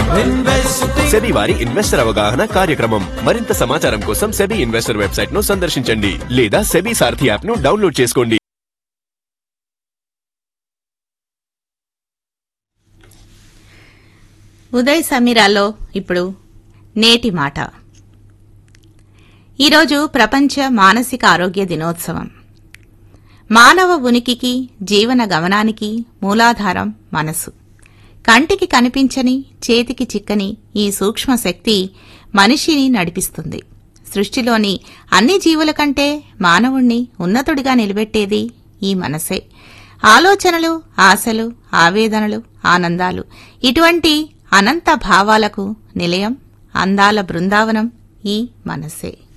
SEBI వారి investor అవగాహన కార్యక్రమం మరింత సమాచారం కోసం సెబీ ఇన్వెస్టర్ వెబ్సైట్ ను సందర్శించండి లేదా సెబీ సారథి యాప్ ను డౌన్లోడ్ చేసుకోండి ఉదయ్ సమీరాలో ఇప్పుడు నేటి మాట ఈరోజు ప్రపంచ మానసిక ఆరోగ్య దినోత్సవం మానవ ఉనికికి జీవన గమనానికి మూలాధారం మనసు కంటికి కనిపించని చేతికి చిక్కని ఈ సూక్ష్మ శక్తి మనిషిని నడిపిస్తుంది సృష్టిలోని అన్ని జీవుల కంటే మానవుణ్ణి ఉన్నతుడిగా నిలబెట్టేది ఈ మనసే ఆలోచనలు ఆశలు ఆవేదనలు ఆనందాలు ఇటువంటి అనంత భావాలకు నిలయం అందాల బృందావనం ఈ మనసే